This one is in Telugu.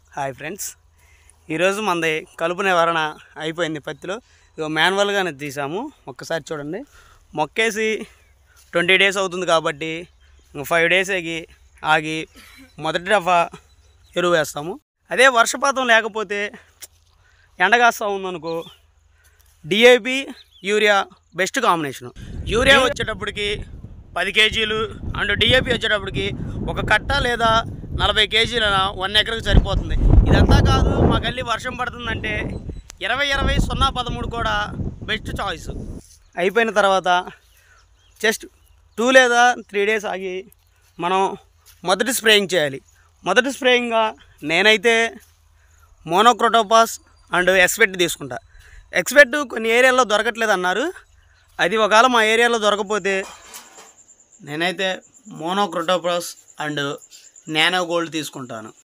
హాయ్ ఫ్రెండ్స్ ఈరోజు మనది కలుపు నివారణ అయిపోయింది పత్తిలో ఇక మాన్యువల్గానే తీసాము ఒక్కసారి చూడండి మొక్కేసి ట్వంటీ డేస్ అవుతుంది కాబట్టి ఇంక ఫైవ్ డేస్ ఆగి ఆగి మొదటి దఫా ఎరువు వేస్తాము అదే వర్షపాతం లేకపోతే ఎండగాస్తా ఉందనుకో DAP urea best combination urea వచ్చేటప్పటికి పది కేజీలు అండ్ డిఏపి వచ్చేటప్పటికి ఒక కట్ట లేదా నలభై కేజీల వన్ ఎకర్కి సరిపోతుంది ఇదంతా కాదు మా గల్లీ వర్షం పడుతుందంటే ఇరవై ఇరవై సున్నా పదమూడు కూడా బెస్ట్ చాయిస్ అయిపోయిన తర్వాత జస్ట్ టూ లేదా త్రీ డేస్ ఆగి మనం మొదటి స్ప్రేయింగ్ చేయాలి మొదటి స్ప్రేయింగ్గా నేనైతే మోనోక్రోటోపాస్ అండ్ ఎక్స్పెక్ట్ తీసుకుంటా ఎక్స్పెక్ట్ కొన్ని ఏరియాల్లో దొరకట్లేదు అన్నారు అది ఒకవేళ మా ఏరియాలో దొరకపోతే నేనైతే మోనోక్రోటోపాస్ అండ్ నానో గోల్డ్ తీసుకుంటాను